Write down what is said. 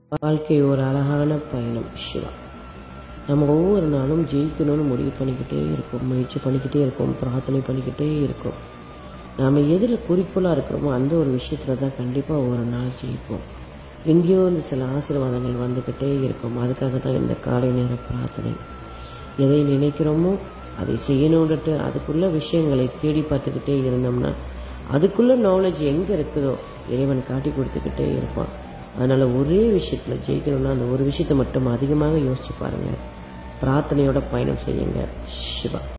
வாழ்க்கை ஒரு அழகான பயணம் சிவா நம்ம ஒவ்வொரு நாளும் ஜெயிக்கணும்னு முடிவு பண்ணிக்கிட்டே இருக்கோம் முயற்சி பண்ணிக்கிட்டே இருக்கோம் பிரார்த்தனை பண்ணிக்கிட்டே இருக்கோம் நாம் எதில் குறிக்கோளாக இருக்கிறோமோ அந்த ஒரு விஷயத்தில் தான் கண்டிப்பாக ஒரு நாள் ஜெயிப்போம் எங்கேயோ இந்த சில ஆசீர்வாதங்கள் வந்துக்கிட்டே இருக்கும் அதுக்காக தான் இந்த காலை நேர பிரார்த்தனை எதை நினைக்கிறோமோ அதை செய்யணுன்ட்டு அதுக்குள்ள விஷயங்களை தேடி பார்த்துக்கிட்டே இருந்தோம்னா அதுக்குள்ள நாலேஜ் எங்கே இருக்குதோ இறைவன் காட்டி கொடுத்துக்கிட்டே இருப்பான் அதனால் ஒரே விஷயத்தில் ஜெயிக்கணும்னா அந்த ஒரு விஷயத்தை மட்டும் அதிகமாக யோசிச்சு பாருங்கள் பிரார்த்தனையோட பயணம் செய்யுங்க சிவா